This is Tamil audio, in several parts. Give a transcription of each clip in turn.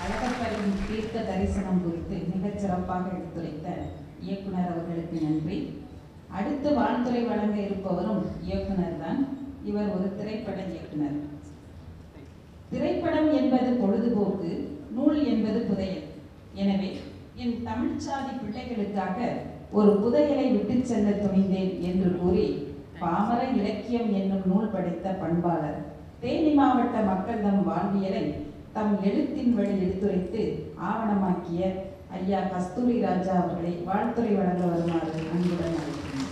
அழகப்பரின் தீர்க்க தரிசனம் குறித்து மிகச் சிறப்பாக எடுத்துரைத்த இயக்குனர் அவர்களுக்கு நன்றி அடுத்து வாழ்த்துறை வழங்க இருப்பவரும் இயக்குனர் தான் இவர் ஒரு திரைப்பட இயக்குனர் திரைப்படம் என்பது பொழுதுபோக்கு நூல் என்பது புதையல் எனவே என் தமிழ்ச்சாதி பிள்ளைகளுக்காக ஒரு புதையலை விட்டுச் செல்ல துணிந்தேன் என்று கூறி பாமர இலக்கியம் என்னும் நூல் படைத்த பண்பாளர் தேனி மாவட்ட மக்கள் தம் வாழ்வியலை தம் எழுத்தின் வழி எடுத்துரைத்து ஆவணமாக்கிய ஐயா கஸ்தூரி ராஜா அவர்களை வாழ்த்துறை வழங்க வருமாறு அன்புடன் அழைக்கிறேன்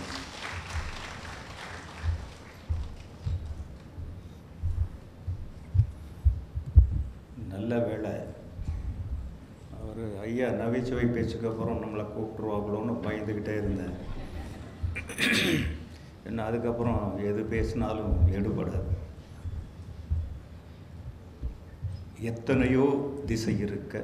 நல்ல வேலை அவர் ஐயா நகைச்சுவை பேச்சுக்கு அப்புறம் நம்மளை கூப்பிட்டுருவாங்களோன்னு பயந்துக்கிட்டே இருந்தேன் என்ன அதுக்கப்புறம் எது பேசினாலும் எடுபடாது எத்தனையோ திசை இருக்க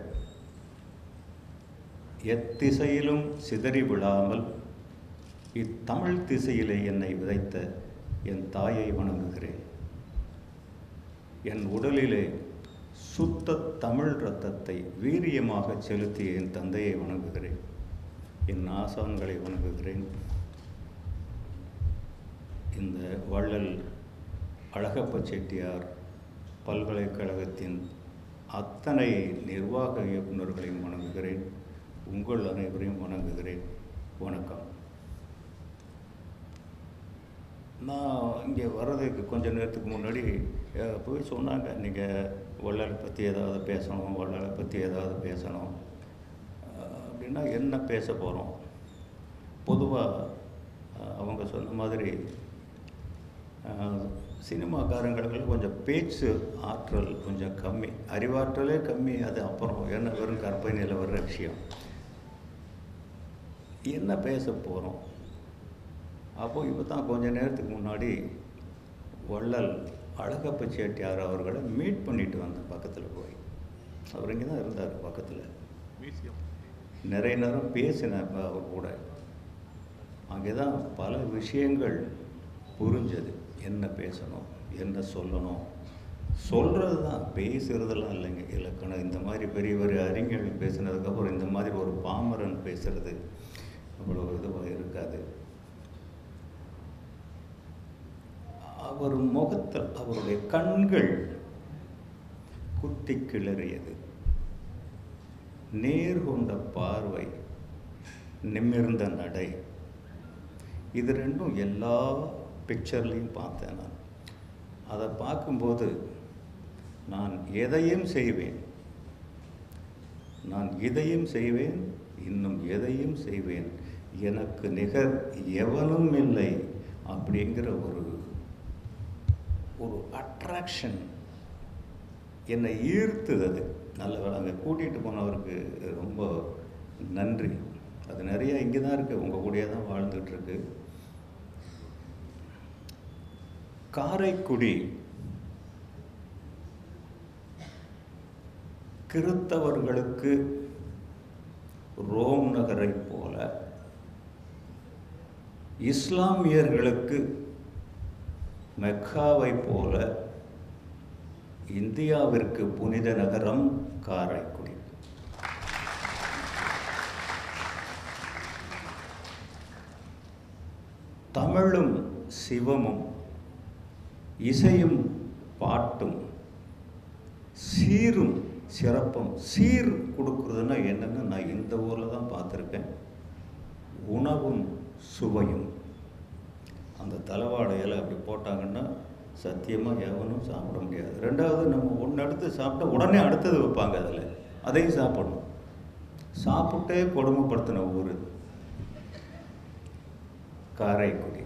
எத்திசையிலும் சிதறி விழாமல் இத்தமிழ் திசையிலே என்னை விதைத்த என் தாயை வணங்குகிறேன் என் உடலிலே சுத்த தமிழ் இரத்தத்தை வீரியமாக செலுத்திய என் தந்தையை வணங்குகிறேன் என் ஆசான்களை வணங்குகிறேன் இந்த வள்ளல் அழகப்ப செட்டியார் பல்கலைக்கழகத்தின் அத்தனை நிர்வாக இயக்குநர்களையும் வணங்குகிறேன் உங்கள் அனைவரையும் வணங்குகிறேன் வணக்கம் நான் இங்கே வர்றதுக்கு கொஞ்ச நேரத்துக்கு முன்னாடி அஹ், போய் சொன்னாங்க நீங்கள் வள்ளலை பற்றி ஏதாவது பேசணும் வள்ளலை பற்றி ஏதாவது பேசணும் அஹ், அப்படின்னா என்ன பேச போகிறோம் பொதுவாக அவங்க சொன்ன மாதிரி அஹ், சினிமாக்காரங்களுக்கு கொஞ்சம் பேச்சு ஆற்றல் கொஞ்சம் கம்மி அறிவாற்றலே கம்மி அது அப்புறம் என்ன வெறும் கற்பனையில் வர்ற விஷயம் என்ன பேச போகிறோம் அப்போ இப்போ தான் கொஞ்ச நேரத்துக்கு முன்னாடி வள்ளல் அழகப்ப செட்டியார் அவர்களை மீட் பண்ணிட்டு வந்தேன் பக்கத்தில் போய் அவர் இங்கே தான் இருந்தார் பக்கத்தில் நிறைய நேரம் பேசினேன் இப்ப அவர் கூட அங்கே தான் பல விஷயங்கள் புரிஞ்சது என்ன பேசணும் என்ன சொல்லணும் சொல்கிறது தான் பேசுகிறதெல்லாம் இல்லைங்க இலக்கணம் இந்த மாதிரி பெரிய பெரிய அறிஞர்கள் பேசினதுக்கப்புறம் இந்த மாதிரி ஒரு பாமரன் பேசுறது அவ்வளோ இதுவாக இருக்காது அவர் முகத்தில் அவருடைய கண்கள் குத்தி கிளறியது நேர் கொண்ட பார்வை நிமிர்ந்த நடை இது ரெண்டும் எல்லா பிக்சர்லையும் பார்த்தேன் நான் அதை பார்க்கும்போது நான் எதையும் செய்வேன் நான் இதையும் செய்வேன் இன்னும் எதையும் செய்வேன் எனக்கு நிகர் எவனும் இல்லை அப்படிங்கிற ஒரு ஒரு அட்ராக்ஷன் என்னை ஈர்த்துது அது நல்ல வேளை அங்கே கூட்டிகிட்டு போனவருக்கு ரொம்ப நன்றி அது நிறைய இங்கே தான் இருக்குது உங்கள் கூடயே தான் வாழ்ந்துட்டு இருக்கு காரைக்குடி கிறித்தவர்களுக்கு ரோம் நகரைப் போல இஸ்லாமியர்களுக்கு மெக்காவைப் போல இந்தியாவிற்கு புனித நகரம் காரைக்குடி தமிழும் சிவமும் இசையும் பாட்டும் சீரும் சிறப்பும் சீர் கொடுக்குறதுன்னா என்னன்னு நான் இந்த ஊரில் தான் பார்த்துருக்கேன் உணவும் சுவையும் அந்த தலைவாடையில் அப்படி போட்டாங்கன்னா சத்தியமாக எவனும் சாப்பிட முடியாது ரெண்டாவது நம்ம ஒன்று எடுத்து சாப்பிட்டா உடனே அடுத்தது வைப்பாங்க அதில் அதையும் சாப்பிடணும் சாப்பிட்டே கொடுமைப்படுத்தின ஊர் காரைக்குடி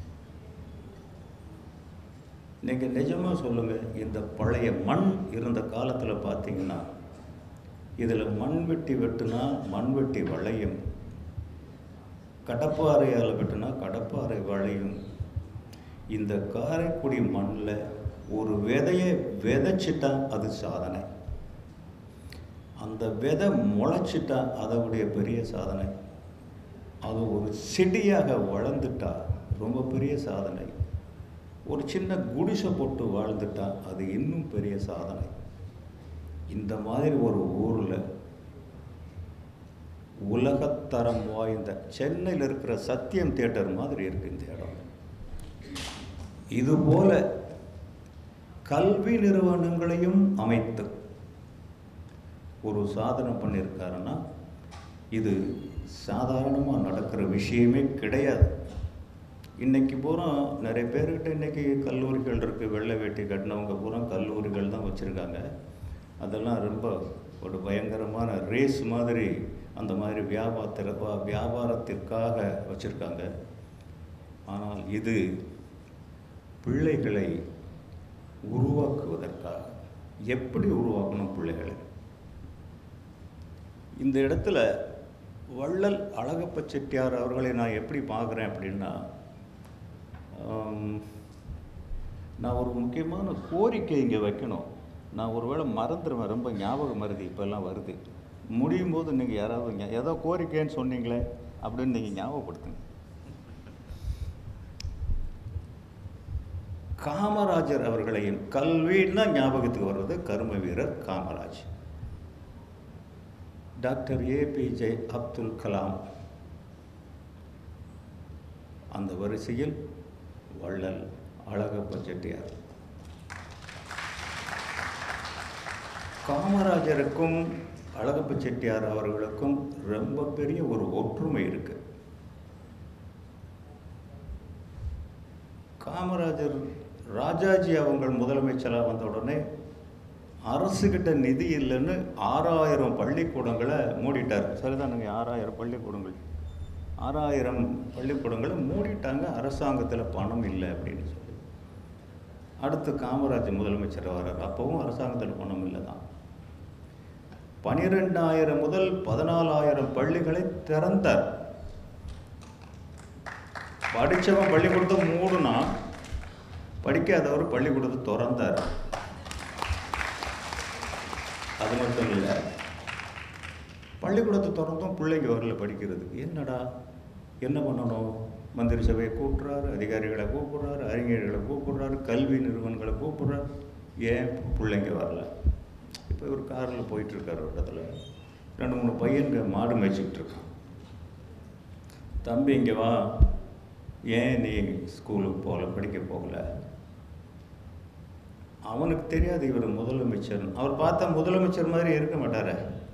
நீங்கள் நிஜமாக சொல்லுங்கள் இந்த பழைய மண் இருந்த காலத்தில் பார்த்தீங்கன்னா இதில் மண் வெட்டி வெட்டுனா மண் வெட்டி வளையும் கடப்பாறையால் வெட்டுனா கடப்பாறை வளையும் இந்த காரைக்குடி மண்ணில் ஒரு விதையை விதைச்சிட்டா அது சாதனை அந்த விதை முளைச்சிட்டா அதோடைய பெரிய சாதனை அது ஒரு செடியாக வளர்ந்துட்டா ரொம்ப பெரிய சாதனை ஒரு சின்ன குடிசை போட்டு வாழ்ந்துட்டா அது இன்னும் பெரிய சாதனை இந்த மாதிரி ஒரு ஊரில் உலகத்தரம் வாய்ந்த சென்னையில் இருக்கிற சத்தியம் தியேட்டர் மாதிரி இருக்கு இந்த இடம் இதுபோல கல்வி நிறுவனங்களையும் அமைத்து ஒரு சாதனை பண்ணியிருக்காருன்னா இது சாதாரணமாக நடக்கிற விஷயமே கிடையாது இன்னைக்கு பூரா நிறைய பேர்கிட்ட இன்னைக்கு கல்லூரிகள் இருக்குது வெள்ளை வேட்டி கட்டினவங்க பூரா கல்லூரிகள் தான் வச்சுருக்காங்க அதெல்லாம் ரொம்ப ஒரு பயங்கரமான ரேஸ் மாதிரி அந்த மாதிரி வியாபாரத்திற்கு வியாபாரத்திற்காக வச்சுருக்காங்க ஆனால் இது பிள்ளைகளை உருவாக்குவதற்காக எப்படி உருவாக்கணும் பிள்ளைகளை இந்த இடத்துல வள்ளல் அழகப்ப செட்டியார் அவர்களை நான் எப்படி பார்க்குறேன் அப்படின்னா ஆம், நான் ஒரு முக்கியமான கோரிக்கை இங்கே வைக்கணும் நான் ஒருவேளை மறந்துடுவேன் ரொம்ப ஞாபகம் மருதி இப்போல்லாம் வருது முடியும் போது நீங்கள் யாராவது ஞா- ஏதோ கோரிக்கைன்னு சொன்னீங்களே அப்படின்னு நீங்கள் ஞாபகப்படுத்துங்க காமராஜர் அவர்களையும் கல்வின்னா ஞாபகத்துக்கு வர்றது கர்ம வீரர் காமராஜ் டாக்டர் ஏபிஜே அப்துல் கலாம் அந்த வரிசையில் வள்ளல் அழகப்ப செட்டியார் காமராஜருக்கும் அழகப்ப செட்டியார் அவர்களுக்கும் ரொம்ப பெரிய ஒரு ஒற்றுமை இருக்கு காமராஜர் ராஜாஜி அவங்கள் முதலமைச்சராக வந்த உடனே அரசுகிட்ட நிதி இல்லைன்னு ஆறாயிரம் பள்ளிக்கூடங்களை மூடிட்டார் சரிதானுங்க ஆறாயிரம் பள்ளிக்கூடங்கள் ஆறாயிரம் பள்ளிக்கூடங்களை மூடிட்டாங்க அரசாங்கத்தில் பணம் இல்லை அப்படின்னு சொல்லி அடுத்து காமராஜ் முதலமைச்சர் வர்றார் அப்பவும் அரசாங்கத்தில் பணம் இல்லை தான் பனிரெண்டாயிரம் முதல் பதினாலாயிரம் பள்ளிகளை திறந்தார் படித்தவன் பள்ளிக்கூடத்தை மூடுனா படிக்காதவர் பள்ளிக்கூடத்தை திறந்தார் அது மட்டும் இல்லை பள்ளிக்கூடத்தை திறந்தும் பிள்ளைங்க வரல படிக்கிறதுக்கு என்னடா என்ன பண்ணணும் மந்திரி சபையை கூப்பிட்றாரு அதிகாரிகளை கூப்பிட்றாரு அறிஞர்களை கூப்பிட்றாரு கல்வி நிறுவனங்களை கூப்பிட்றாரு ஏன் பிள்ளைங்க வரல இப்போ இவர் காரில் போயிட்டுருக்காரு ஒரு இடத்துல ரெண்டு மூணு பையன்க மாடு மேய்ச்சிக்கிட்டு இருக்கான் தம்பி இங்கே வா ஏன் நீ ஸ்கூலுக்கு போகல படிக்க போகல அவனுக்கு தெரியாது இவர் முதலமைச்சர் அவர் பார்த்தா முதலமைச்சர் மாதிரி இருக்க மாட்டாரே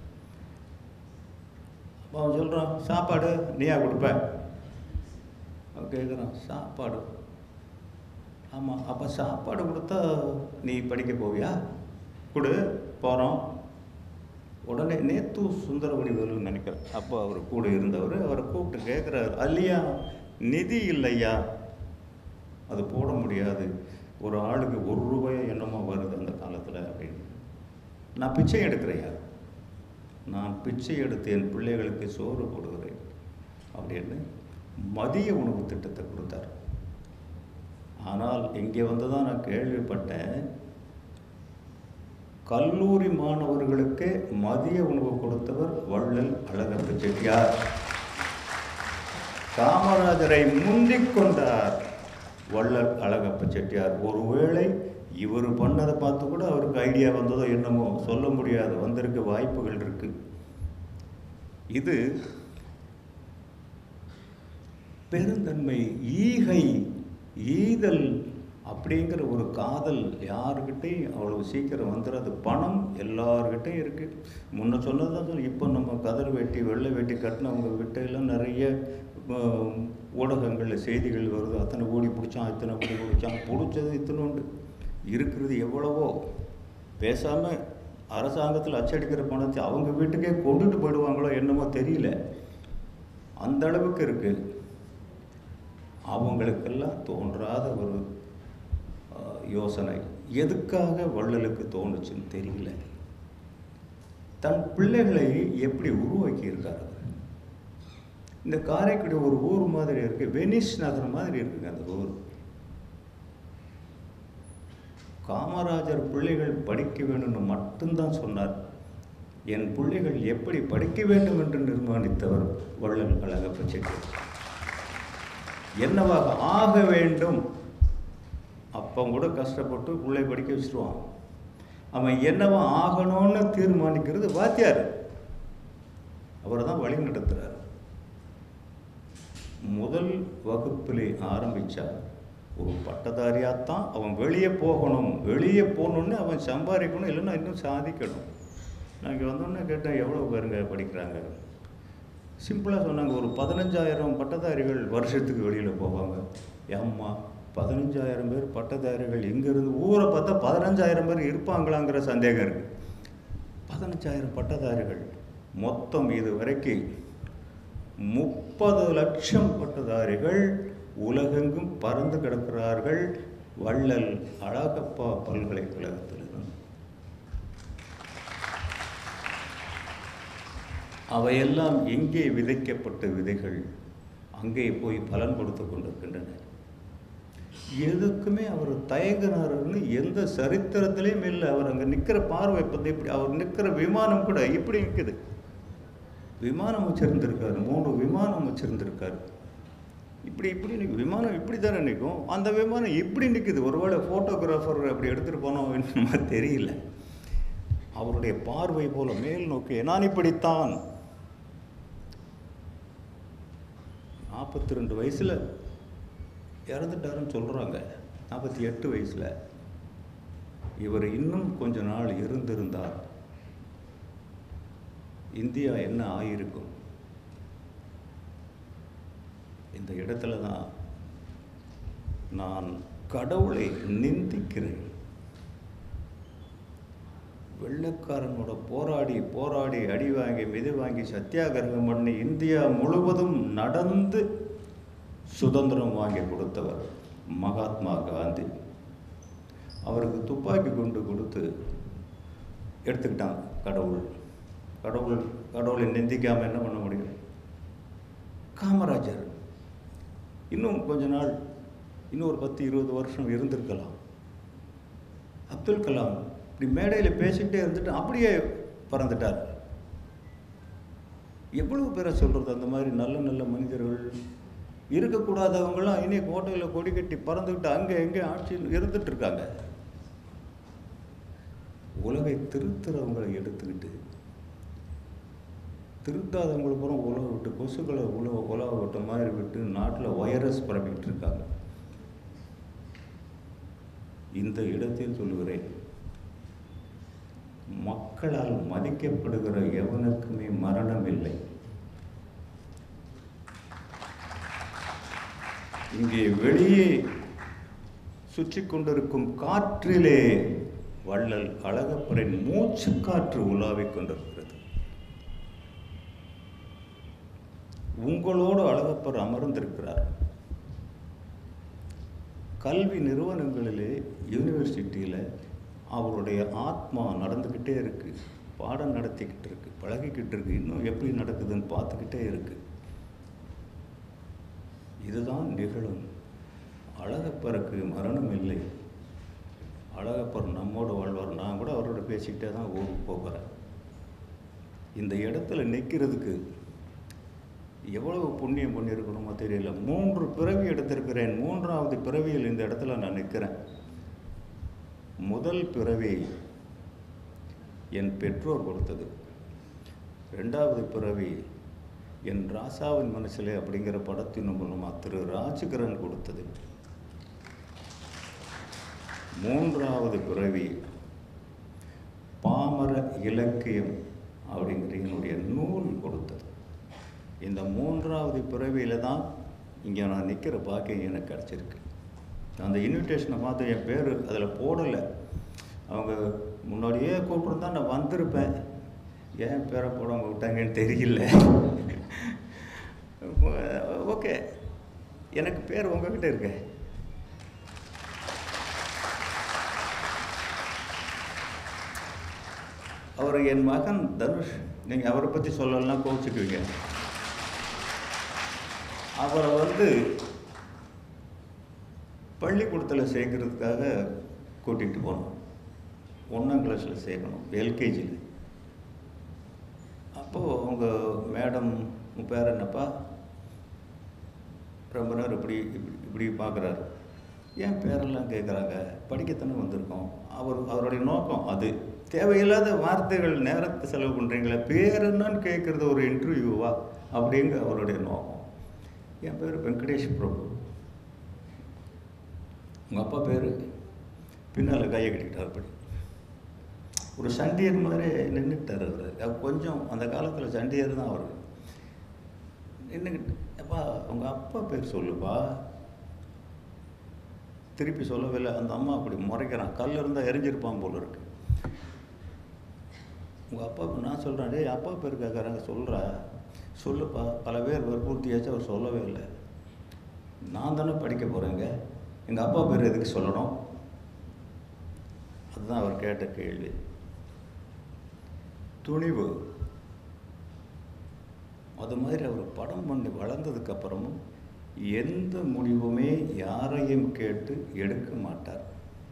அப்போ அவன் சொல்கிறான் சாப்பாடு நீயா கொடுப்ப அவன் கேட்குறான் சாப்பாடு ஆமாம் அப்போ சாப்பாடு கொடுத்தா நீ படிக்க போவியா கொடு போகிறோம் உடனே நேத்து சுந்தரவடிவேலுன்னு நினைக்கிறேன் அப்போ அவர் கூட இருந்தவர் அவரை கூப்பிட்டு கேட்குறாரு அல்லையா நிதி இல்லையா அது போட முடியாது ஒரு ஆளுக்கு ஒரு ரூபாய் என்னமோ வருது அந்த காலத்தில் அப்படின்னு நான் பிச்சை எடுக்கிறையா நான் பிச்சை எடுத்து என் பிள்ளைகளுக்கு சோறு போடுகிறேன் அப்படின்னு மதிய உணவு திட்டத்தை கொடுத்தார் ஆனால் இங்கே வந்து தான் நான் கேள்விப்பட்டேன் கல்லூரி மாணவர்களுக்கு மதிய உணவு கொடுத்தவர் வள்ளல் அழகப்ப செட்டியார் காமராஜரை முந்திக் கொண்டார் வள்ளல் அழகப்ப செட்டியார் ஒருவேளை இவர் பண்ணதை பார்த்து கூட அவருக்கு ஐடியா வந்ததோ என்னமோ சொல்ல முடியாது வந்திருக்க வாய்ப்புகள் இருக்கு இது பெருந்தன்மை ஈகை ஈதல் அப்படிங்கிற ஒரு காதல் யாருக்கிட்டையும் அவ்வளவு சீக்கிரம் வந்துடாது பணம் எல்லார்கிட்டையும் இருக்கு முன்ன சொன்னது தான் சொல்லி இப்போ நம்ம கதர் வேட்டி வெள்ளை வேட்டி கட்டினவங்க கிட்டையெல்லாம் நிறைய ஆஹ், ஊடகங்களில் செய்திகள் வருது அத்தனை கோடி பிடிச்சான் இத்தனை கோடி பிடிச்சான் பிடிச்சது இத்தனை உண்டு இருக்கிறது எவ்வளவோ பேசாமல் அரசாங்கத்தில் அச்சடிக்கிற பணத்தை அவங்க வீட்டுக்கே கொண்டுட்டு போயிடுவாங்களோ என்னமோ தெரியல அந்த அளவுக்கு இருக்குது அவங்களுக்கெல்லாம் தோன்றாத ஒரு ஆஹ், யோசனை எதுக்காக வள்ளலுக்கு தோணுச்சுன்னு தெரியல தன் பிள்ளைகளை எப்படி உருவாக்கி இருக்கார் அவர் இந்த காரைக்குடி ஒரு ஊர் மாதிரி இருக்கு வெனிஸ் நகரம் மாதிரி இருக்குங்க அந்த ஊர் காமராஜர் பிள்ளைகள் படிக்க வேண்டும்னு மட்டும்தான் சொன்னார் என் பிள்ளைகள் எப்படி படிக்க வேண்டும் என்று நிர்மாணித்தவர் வள்ளல் அழகப்ப செட்டியார் என்னவாக ஆக வேண்டும் அப்போ கூட கஷ்டப்பட்டு பிள்ளை படிக்க வச்சிருவான் அவன் என்னவா ஆகணும்னு தீர்மானிக்கிறது வாத்தியார் அவர் தான் வழி நடத்துகிறார் முதல் வகுப்பிலே ஆரம்பித்தா ஒரு பட்டதாரியாத்தான் அவன் வெளியே போகணும் வெளியே போகணுன்னு அவன் சம்பாதிக்கணும் இல்லைன்னா இன்னும் சாதிக்கணும் நான் இங்கே வந்தோடனே கேட்டேன் எவ்வளோ பேருங்க படிக்கிறாங்க சிம்பிளாக சொன்னாங்க ஒரு பதினஞ்சாயிரம் பட்டதாரிகள் வருஷத்துக்கு வெளியில் போவாங்க ஏம்மா பதினஞ்சாயிரம் பேர் பட்டதாரிகள் இங்கேருந்து ஊரை பார்த்தா பதினஞ்சாயிரம் பேர் இருப்பாங்களாங்கிற சந்தேகம் இருக்குது பதினஞ்சாயிரம் பட்டதாரிகள் மொத்தம் இது வரைக்கும் முப்பது லட்சம் பட்டதாரிகள் உலகெங்கும் பறந்து கிடக்கிறார்கள் வள்ளல் அழகப்பா பல்கலைக்கழகத்திலிருந்து அவையெல்லாம் எங்கே விதைக்கப்பட்ட விதைகள் அங்கே போய் பலன் கொடுத்து கொண்டிருக்கின்றன எதுக்குமே அவர் தயங்கினார்னு எந்த சரித்திரத்திலையும் இல்லை அவர் அங்கே நிற்கிற பார்வை பற்றி இப்படி அவர் நிற்கிற விமானம் கூட இப்படி நிற்குது விமானம் வச்சுருந்துருக்காரு மூணு விமானம் வச்சுருந்துருக்காரு இப்படி இப்படி நிற்கும் விமானம் இப்படி தானே நிற்கும் அந்த விமானம் இப்படி நிற்குது ஒருவேளை ஃபோட்டோகிராஃபர் அப்படி எடுத்துகிட்டு போனோம் நம்ம தெரியல அவருடைய பார்வை போல மேல் நோக்கி நான் இப்படித்தான் நாற்பத்தி ரெண்டு வயசில் இறந்துட்டாருன்னு சொல்கிறாங்க நாற்பத்தி எட்டு வயசில் இவர் இன்னும் கொஞ்ச நாள் இருந்திருந்தார் இந்தியா என்ன ஆயிருக்கும் இந்த இடத்துல தான் நான் கடவுளை நிந்திக்கிறேன் வெள்ளக்காரனோட போராடி போராடி அடி வாங்கி மிதி வாங்கி சத்தியாகிரகம் பண்ணி இந்தியா முழுவதும் நடந்து சுதந்திரம் வாங்கி கொடுத்தவர் மகாத்மா காந்தி அவருக்கு துப்பாக்கி குண்டு கொடுத்து எடுத்துக்கிட்டான் கடவுள் கடவுள் கடவுளை நிந்திக்காமல் என்ன பண்ண முடியும் காமராஜர் இன்னும் கொஞ்ச நாள் இன்னும் ஒரு பத்து இருபது வருஷம் இருந்திருக்கலாம் அப்துல் கலாம் இப்படி மேடையில் பேசிக்கிட்டே இருந்துட்டு அப்படியே பறந்துட்டார் எவ்வளவு பேரை சொல்கிறது அந்த மாதிரி நல்ல நல்ல மனிதர்கள் இருக்கக்கூடாதவங்களாம் இனி கோட்டையில் கொடி கட்டி பறந்துக்கிட்டு அங்கே எங்கே ஆட்சியில் இருந்துட்டு இருக்காங்க உலகை திருத்துறவங்களை எடுத்துக்கிட்டு திருத்தாதவங்களை பூரா உலக விட்டு கொசுக்களை உலக உலக விட்ட மாதிரி விட்டு நாட்டில் வைரஸ் பரப்பிக்கிட்டு இருக்காங்க இந்த இடத்தில் சொல்லுகிறேன் மக்களால் மதிக்கப்படுகிற எவனுக்குமே மரணம் இல்லை இங்கே வெளியே சுற்றி கொண்டிருக்கும் காற்றிலே வள்ளல் அழகப்பரின் மூச்சு காற்று உலாவிக் கொண்டிருக்கிறது உங்களோடு அழகப்பர் அமர்ந்திருக்கிறார் கல்வி நிறுவனங்களிலே யூனிவர்சிட்டியில் அவருடைய ஆத்மா நடந்துக்கிட்டே இருக்கு பாடம் நடத்திக்கிட்டு இருக்கு பழகிக்கிட்டு இருக்கு இன்னும் எப்படி நடக்குதுன்னு பார்த்துக்கிட்டே இருக்கு இதுதான் நிகழும் அழகப்பருக்கு மரணம் இல்லை அழகப்பர் நம்மோட வாழ்வார் நான் கூட அவரோட பேசிக்கிட்டே தான் ஊருக்கு போகிறேன் இந்த இடத்துல நிற்கிறதுக்கு எவ்வளவு புண்ணியம் பண்ணியிருக்கணுமோ தெரியல மூன்று பிறவி எடுத்திருக்கிறேன் மூன்றாவது பிறவியில் இந்த இடத்துல நான் நிற்கிறேன் முதல் பிறவி என் பெற்றோர் கொடுத்தது ரெண்டாவது பிறவி என் ராசாவின் மனசிலே அப்படிங்கிற படத்தின் மூலமாக திரு ராஜகிரண் கொடுத்தது மூன்றாவது பிறவி பாமர இலக்கியம் அப்படிங்கிற என்னுடைய நூல் கொடுத்தது இந்த மூன்றாவது பிறவியில் தான் இங்கே நான் நிற்கிற பாக்கியம் எனக்கு கிடச்சிருக்கு அந்த இன்விடேஷனை பார்த்து என் பேர் அதில் போடலை அவங்க முன்னாடியே கூப்பிட்டுருந்தா நான் வந்திருப்பேன் ஏன் பேரை போடாம விட்டாங்கன்னு தெரியல ஓகே எனக்கு பேர் உங்ககிட்ட இருக்கு அவர் என் மகன் தனுஷ் நீங்கள் அவரை பற்றி சொல்லலாம் கோவிச்சுக்குவீங்க அவரை வந்து பள்ளிக்கூடத்தில் சேர்க்கறதுக்காக கூட்டிகிட்டு போனோம் ஒன்றாம் கிளாஸில் சேர்க்கணும் எல்கேஜியில் அப்போது அவங்க மேடம் உன் பேர் என்னப்பா ரொம்ப நேரம் இப்படி இப்படி இப்படி பார்க்குறாரு ஏன் பேரெல்லாம் கேட்குறாங்க படிக்கத்தானே வந்திருக்கோம் அவர் அவருடைய நோக்கம் அது தேவையில்லாத வார்த்தைகள் நேரத்தை செலவு பண்ணுறீங்களே பேர் என்னன்னு கேட்குறது ஒரு இன்டர்வியூவா அப்படிங்க அவருடைய நோக்கம் என் பேர் வெங்கடேஷ் பிரபு உங்கள் அப்பா பேர் பின்னால் கையை கட்டிக்கிட்டார் அப்படி ஒரு சண்டியர் மாதிரி நின்றுட்டார் அவர் அவர் கொஞ்சம் அந்த காலத்தில் சண்டியர் தான் அவர் நின்றுக்கிட்டு அப்பா உங்கள் அப்பா பேர் சொல்லுப்பா திருப்பி சொல்லவே இல்லை அந்த அம்மா அப்படி முறைக்கிறான் கல் இருந்தால் எரிஞ்சிருப்பான் போல இருக்கு உங்கள் அப்பா நான் சொல்கிறேன் டேய் அப்பா பேர் கேட்குறாங்க சொல்கிறா சொல்லுப்பா பல பேர் வற்புறுத்தியாச்சும் அவர் சொல்லவே இல்லை நான் தானே படிக்க போகிறேங்க எங்கள் அப்பா பேர் எதுக்கு சொல்லணும் அதுதான் அவர் கேட்ட கேள்வி துணிவு அது மாதிரி அவர் படம் பண்ணி வளர்ந்ததுக்கப்புறமும் எந்த முடிவுமே யாரையும் கேட்டு எடுக்க மாட்டார்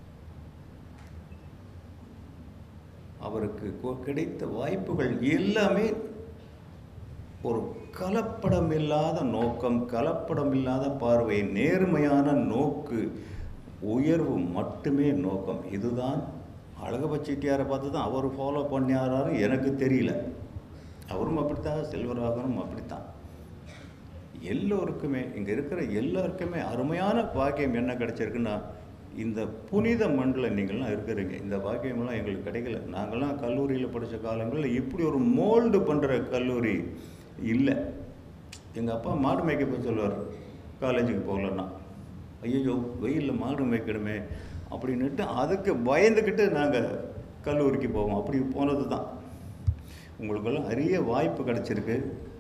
அவருக்கு கொ- கிடைத்த வாய்ப்புகள் எல்லாமே ஒரு கலப்படமில்லாத நோக்கம் கலப்படமில்லாத பார்வை நேர்மையான நோக்கு உயர்வு மட்டுமே நோக்கம் இதுதான் அழகப்ப செட்டியாரை பார்த்து தான் அவர் ஃபாலோ பண்ணியாராரு எனக்கு தெரியல அவரும் அப்படித்தான் செல்வராகனும் அப்படித்தான் எல்லோருக்குமே இங்கே இருக்கிற எல்லாருக்குமே அருமையான பாக்கியம் என்ன கிடைச்சிருக்குன்னா இந்த புனித மண்ணில் நீங்கள்லாம் இருக்கிறீங்க இந்த பாக்கியமெல்லாம் எங்களுக்கு கிடைக்கல நாங்கள்லாம் கல்லூரியில் படித்த காலங்களில் இப்படி ஒரு மோல்டு பண்ணுற கல்லூரி இல்லை எங்கள் அப்பா மாடு மேய்க்க போய் சொல்லுவார் காலேஜுக்கு போகலன்னா ஐயோ வெயிலில் மாடு மேய்க்கணுமே அப்படின்னுட்டு அதுக்கு பயந்துக்கிட்டு நாங்கள் கல்லூரிக்கு போவோம் அப்படி போனது தான் உங்களுக்கெல்லாம் அரிய வாய்ப்பு கிடச்சிருக்கு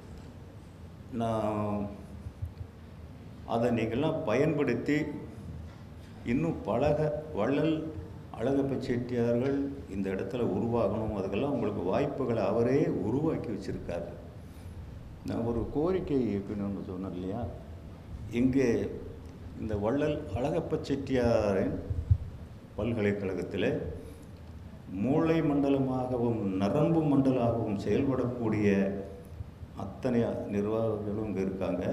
நான் அதை நீங்கள்லாம் பயன்படுத்தி இன்னும் பழக வள்ளல் அழகப்ப செட்டியார்கள் இந்த இடத்துல உருவாகணும் அதுக்கெல்லாம் உங்களுக்கு வாய்ப்புகளை அவரே உருவாக்கி வச்சுருக்காரு நான் ஒரு கோரிக்கை இருக்கணும்னு சொன்னேன் இல்லையா இங்கே இந்த வள்ளல் அழகப்ப செட்டியாரின் பல்கலைக்கழகத்தில் மூளை மண்டலமாகவும் நரம்பு மண்டலமாகவும் செயல்படக்கூடிய அத்தனை நிர்வாகிகளும் இங்கே இருக்காங்க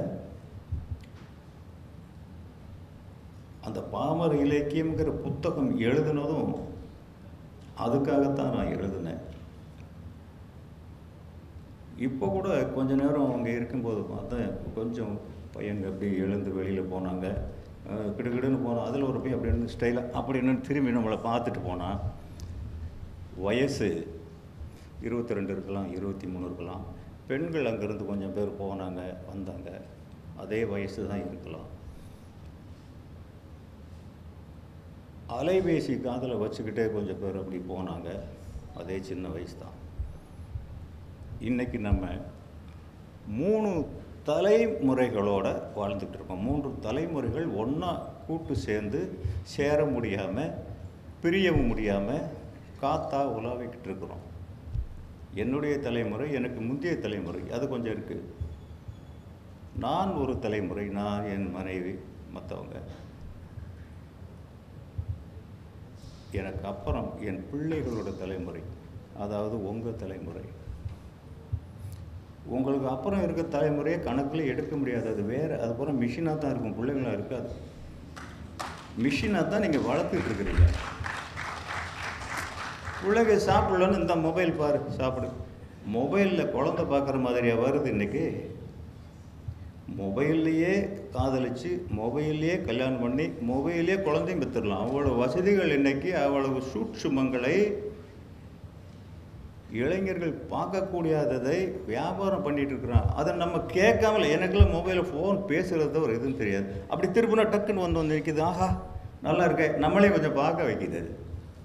அந்த பாமர இலக்கியம்ங்கிற புத்தகம் எழுதுனதும் அதுக்காகத்தான் நான் எழுதினேன் இப்போ கூட கொஞ்ச நேரம் அங்கே இருக்கும்போது பார்த்தேன் கொஞ்சம் பையங்க அப்படி எழுந்து வெளியில் போனாங்க அஹ் கிடுகிடுன்னு போனோம் அதில் ஒரு பையன் அப்படி இருந்து ஸ்டைலாக அப்படின்னு திரும்பி நம்மளை பார்த்துட்டு போனான் வயசு இருபத்தி ரெண்டு இருக்கலாம் இருபத்தி மூணு இருக்கலாம் பெண்கள் அங்கேருந்து கொஞ்சம் பேர் போனாங்க வந்தாங்க அதே வயசு தான் இருக்கலாம் அலைபேசி காதில் வச்சுக்கிட்டே கொஞ்சம் பேர் அப்படி போனாங்க அதே சின்ன வயசு தான் இன்னைக்கு நம்ம மூணு தலைமுறைகளோட வாழ்ந்துட்டு இருக்கோம் மூன்று தலைமுறைகள் ஒன்றா கூட்டு சேர்ந்து சேர முடியாமல் பிரியவும் முடியாமல் காத்தா உலாவிக்கிட்டு இருக்கிறோம் என்னுடைய தலைமுறை எனக்கு முந்தைய தலைமுறை அது கொஞ்சம் இருக்குது நான் ஒரு தலைமுறை நான் என் மனைவி மற்றவங்க எனக்கு அப்புறம் என் பிள்ளைகளோட தலைமுறை அதாவது உங்கள் தலைமுறை உங்களுக்கு அப்புறம் இருக்க தலைமுறையை கணக்கில் எடுக்க முடியாது அது வேறு அது பூரா மிஷினாக தான் இருக்கும் பிள்ளைங்களாம் இருக்காது மிஷினாக தான் நீங்கள் வளர்த்துட்டு இருக்கிறீங்க பிள்ளைங்க சாப்பிடலன்னு இந்த மொபைல் பாரு சாப்பிடு மொபைலில் குழந்தை பார்க்குற மாதிரியா வருது இன்னைக்கு மொபைல்லையே காதலிச்சு மொபைல்லையே கல்யாணம் பண்ணி மொபைல்லையே குழந்தையும் பெற்றுடலாம் அவ்வளவு வசதிகள் இன்னைக்கு அவ்வளவு சூட்சுமங்களை இளைஞர்கள் பார்க்கக்கூடியாததை வியாபாரம் பண்ணிட்டு இருக்கிறான் அதை நம்ம கேட்காமல எனக்கெல்லாம் மொபைலில் ஃபோன் பேசுகிறது ஒரு எதுவும் தெரியாது அப்படி திருப்பினா டக்குன்னு வந்து வந்து நிற்கிது ஆஹா நல்லா இருக்கே நம்மளே கொஞ்சம் பார்க்க வைக்குது அது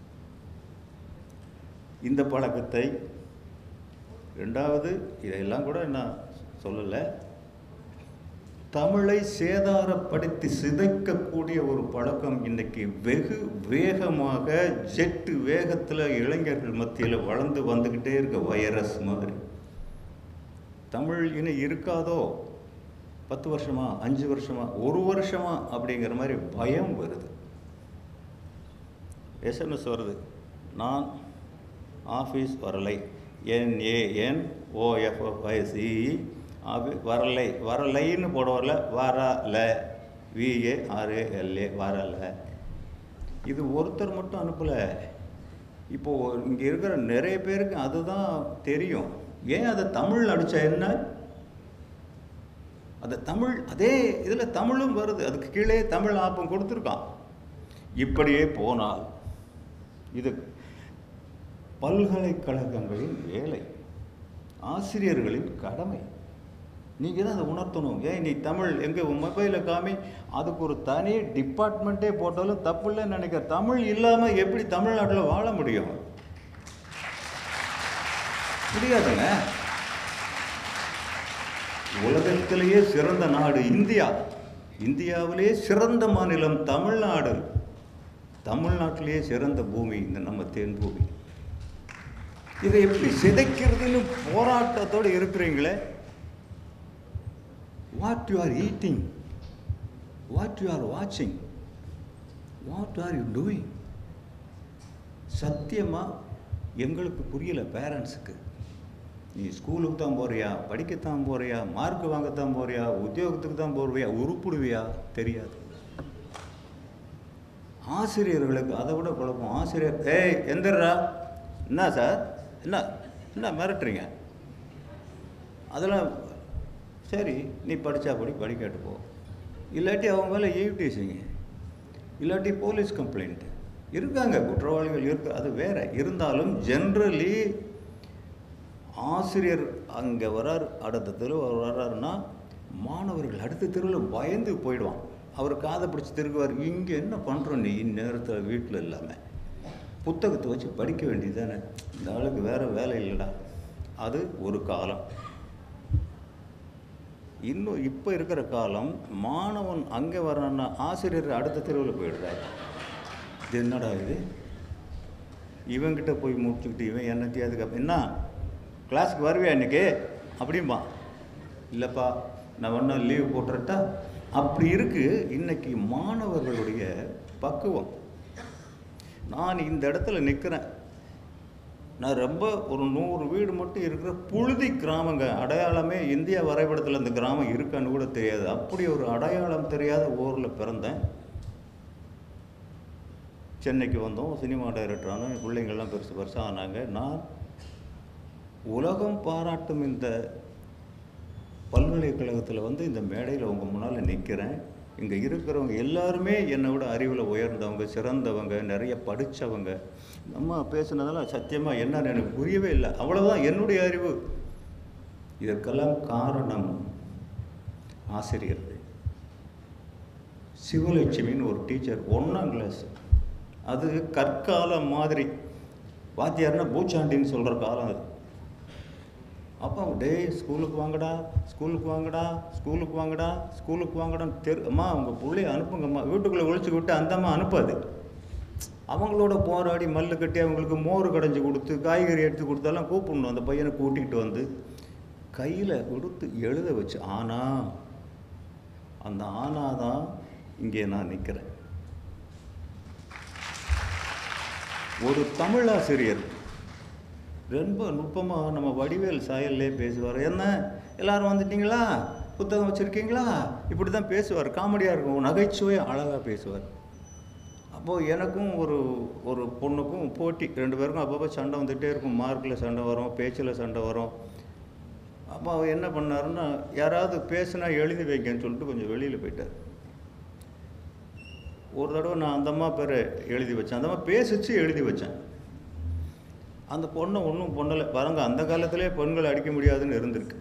இந்த பழக்கத்தை ரெண்டாவது இதையெல்லாம் கூட நான் சொல்லலை தமிழை சேதாரப்படுத்தி சிதைக்கக்கூடிய ஒரு பழக்கம் இன்னைக்கு வெகு வேகமாக ஜெட்டு வேகத்தில் இளைஞர்கள் மத்தியில் வளர்ந்து வந்துக்கிட்டே இருக்க வைரஸ் மாதிரி தமிழ் இனி இருக்காதோ பத்து வருஷமா அஞ்சு வருஷமா ஒரு வருஷமா அப்படிங்கிற மாதிரி பயம் வருது எஸ்எம்எஸ் வருது நான் ஆஃபீஸ் வரலை என்ஏஎன் ஓஎஃப்எஃப்ஐசி ஆஃபீஸ் வரலை வரலைன்னு போட வரல வரல விஏ ஆர்ஏ எல்ஏ வரலை இது ஒருத்தர் மட்டும் அனுப்பலை இப்போது இங்கே இருக்கிற நிறைய பேருக்கு அதுதான் தெரியும் ஏன் அதை தமிழ் அடித்தா என்ன அந்த தமிழ் அதே இதில் தமிழும் வருது அதுக்கு கீழே தமிழ் ஆப்பம் கொடுத்துருக்கான் இப்படியே போனால் இது பல்கலைக்கழகங்களின் வேலை ஆசிரியர்களின் கடமை நீங்கள் தான் அதை உணர்த்தணும் ஏன் நீ தமிழ் எங்கே மொபைலில் காமி அதுக்கு ஒரு தனி டிபார்ட்மெண்ட்டே போட்டாலும் தப்பு இல்லைன்னு நினைக்கிற தமிழ் இல்லாமல் எப்படி தமிழ்நாட்டில் வாழ முடியும் முடியாதுங்க உலகத்திலேயே சிறந்த நாடு இந்தியா இந்தியாவிலேயே சிறந்த மாநிலம் தமிழ்நாடு தமிழ்நாட்டிலேயே சிறந்த பூமி இந்த நம்ம தென் பூமி இதை எப்படி சிதைக்கிறதுன்னு போராட்டத்தோடு இருக்கிறீங்களே what you are eating what you are வாட்சிங் வாட் ஆர் யூ டூயிங் சத்தியமாக எங்களுக்கு புரியல பேரண்ட்ஸுக்கு நீ ஸ்கூலுக்கு தான் போறியா படிக்கத்தான் போறியா மார்க் வாங்கத்தான் போறியா உத்தியோகத்துக்கு தான் போறியா உருப்பிடுவியா தெரியாது ஆசிரியர்களுக்கு அதை விட குழப்பம் ஆசிரியர் ஏய் எந்திரா என்ன சார் என்ன என்ன மிரட்டுறீங்க அதெல்லாம் சரி நீ படித்தா படி படிக்காட்டு போ இல்லாட்டி அவங்க மேலே ஈவ்டீசிங்க இல்லாட்டி போலீஸ் கம்ப்ளைண்ட் இருக்காங்க குற்றவாளிகள் இருக்கு அது வேற இருந்தாலும் ஜென்ரலி ஆசிரியர் அங்கே வரார் அடுத்த தெருவு வர்றாருன்னா மாணவர்கள் அடுத்த தெருவில் பயந்து போயிடுவான் அவர் காதை பிடிச்சி திருக்குவார் இங்கே என்ன பண்ணுறோம் நீ இந்நேரத்தில் வீட்டில் இல்லாமல் புத்தகத்தை வச்சு படிக்க வேண்டியது தானே இந்த ஆளுக்கு வேறு வேலை இல்லைடா அது ஒரு காலம் இன்னும் இப்போ இருக்கிற காலம் மாணவன் அங்கே வரான்னா ஆசிரியர் அடுத்த தெருவில் போயிடுறாரு இது என்னடா இது இவன்கிட்ட போய் முடிச்சுக்கிட்டு இவன் என்னத்தையும் அதுக்கு என்ன கிளாஸுக்கு வருவியா இன்னைக்கு அப்படிம்பா இல்லைப்பா நான் ஒன்றா லீவ் போட்டுறட்டா அப்படி இருக்கு இன்னைக்கு மாணவர்களுடைய பக்குவம் நான் இந்த இடத்துல நிற்கிறேன் நான் ரொம்ப ஒரு நூறு வீடு மட்டும் இருக்கிற புழுதி கிராமங்க அடையாளமே இந்தியா வரைபடத்தில் அந்த கிராமம் இருக்கான்னு கூட தெரியாது அப்படி ஒரு அடையாளம் தெரியாத ஊரில் பிறந்தேன் சென்னைக்கு வந்தோம் சினிமா டைரக்டர் ஆனோம் என் பிள்ளைங்கள்லாம் பெருசு பெருசாக ஆனாங்க நான் உலகம் பாராட்டும் இந்த பல்கலைக்கழகத்தில் வந்து இந்த மேடையில் உங்கள் முன்னால் நிற்கிறேன் இங்கே இருக்கிறவங்க எல்லாருமே என்னை விட அறிவில் உயர்ந்தவங்க சிறந்தவங்க நிறைய படித்தவங்க நம்ம பேசுனதெல்லாம் சத்தியமாக என்னன்னு எனக்கு புரியவே இல்லை அவ்வளோதான் என்னுடைய அறிவு இதற்கெல்லாம் காரணம் ஆசிரியர்கள் சிவலட்சுமின்னு ஒரு டீச்சர் ஒன்றாம் கிளாஸ் அது கற்காலம் மாதிரி வாத்தியார்னா பூச்சாண்டின்னு சொல்கிற காலம் அது அப்போ டேய் ஸ்கூலுக்கு வாங்கடா ஸ்கூலுக்கு வாங்கடா ஸ்கூலுக்கு வாங்கடா ஸ்கூலுக்கு வாங்கடான்னு தெரு அம்மா உங்கள் பிள்ளைய அனுப்புங்கம்மா வீட்டுக்குள்ளே ஒழிச்சு விட்டு அந்த அம்மா அனுப்பாது அவங்களோட போராடி மல்லு கட்டி அவங்களுக்கு மோர் கடைஞ்சி கொடுத்து காய்கறி எடுத்து கொடுத்தாலாம் கூப்பிடணும் அந்த பையனை கூட்டிகிட்டு வந்து கையில் கொடுத்து எழுத வச்சு ஆனா அந்த ஆனா தான் இங்கே நான் நிற்கிறேன் ஒரு தமிழாசிரியர் ரொம்ப நுட்பமாக நம்ம வடிவேல் சாயல்லே பேசுவார் என்ன எல்லாரும் வந்துட்டீங்களா புத்தகம் வச்சுருக்கீங்களா இப்படி தான் பேசுவார் காமெடியாக இருக்கும் நகைச்சுவையாக அழகாக பேசுவார் அப்போது எனக்கும் ஒரு ஒரு பொண்ணுக்கும் போட்டி ரெண்டு பேருக்கும் அப்பப்போ சண்டை வந்துகிட்டே இருக்கும் மார்க்கில் சண்டை வரும் பேச்சில் சண்டை வரும் அப்போ அவர் என்ன பண்ணாருன்னா யாராவது பேசுனா எழுதி வைங்கன்னு சொல்லிட்டு கொஞ்சம் வெளியில் போயிட்டார் ஒரு தடவை நான் அந்த அம்மா பேரை எழுதி வச்சேன் அந்த அம்மா பேசிச்சு எழுதி வச்சேன் அந்த பொண்ணை ஒன்றும் பொண்ணலை பாருங்க அந்த காலத்திலே பெண்களை அடிக்க முடியாதுன்னு இருந்திருக்கு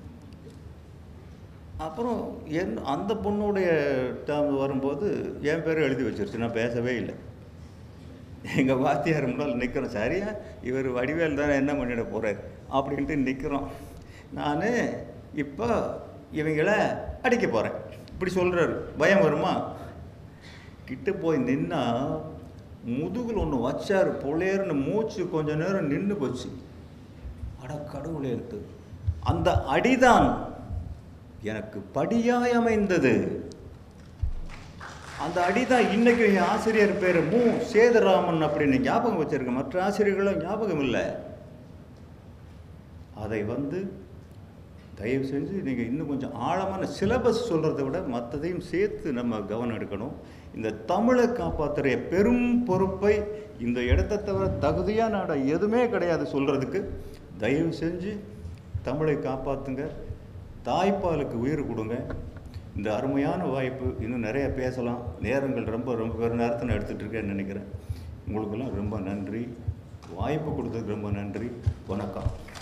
அப்புறம் என் அந்த பொண்ணுடைய டேர்ம் வரும்போது என் பேர் எழுதி வச்சிருச்சு நான் பேசவே இல்லை எங்கள் வாத்தியார் முன்னால் நிற்கிறோம் சரியா இவர் வடிவேல் தானே என்ன பண்ணிட போகிறார் அப்படின்ட்டு நிற்கிறோம் நான் இப்போ இவங்கள அடிக்க போகிறேன் இப்படி சொல்கிறாரு பயம் வருமா கிட்ட போய் நின்னா முதுகில் ஒன்று வச்சார் பொலேர்னு மூச்சு கொஞ்ச நேரம் நின்று போச்சு அட கடவுளே இருக்கு அந்த அடிதான் எனக்கு படியாய் அமைந்தது அந்த அடிதான் இன்னைக்கு என் ஆசிரியர் பேர் மு சேதுராமன் அப்படின்னு ஞாபகம் வச்சிருக்கேன் மற்ற ஆசிரியர்களும் ஞாபகம் இல்லை அதை வந்து தயவு செஞ்சு நீங்கள் இன்னும் கொஞ்சம் ஆழமான சிலபஸ் சொல்கிறத விட மற்றதையும் சேர்த்து நம்ம கவனம் எடுக்கணும் இந்த தமிழை காப்பாற்றுற பெரும் பொறுப்பை இந்த இடத்த தவிர தகுதியான இடம் எதுவுமே கிடையாது சொல்கிறதுக்கு தயவு செஞ்சு தமிழை காப்பாற்றுங்க தாய்ப்பாலுக்கு உயிர் கொடுங்க இந்த அருமையான வாய்ப்பு இன்னும் நிறைய பேசலாம் நேரங்கள் ரொம்ப ரொம்ப பெரு நேரத்தை நான் எடுத்துகிட்டு இருக்கேன்னு நினைக்கிறேன் உங்களுக்கெல்லாம் ரொம்ப நன்றி வாய்ப்பு கொடுத்ததுக்கு ரொம்ப நன்றி வணக்கம்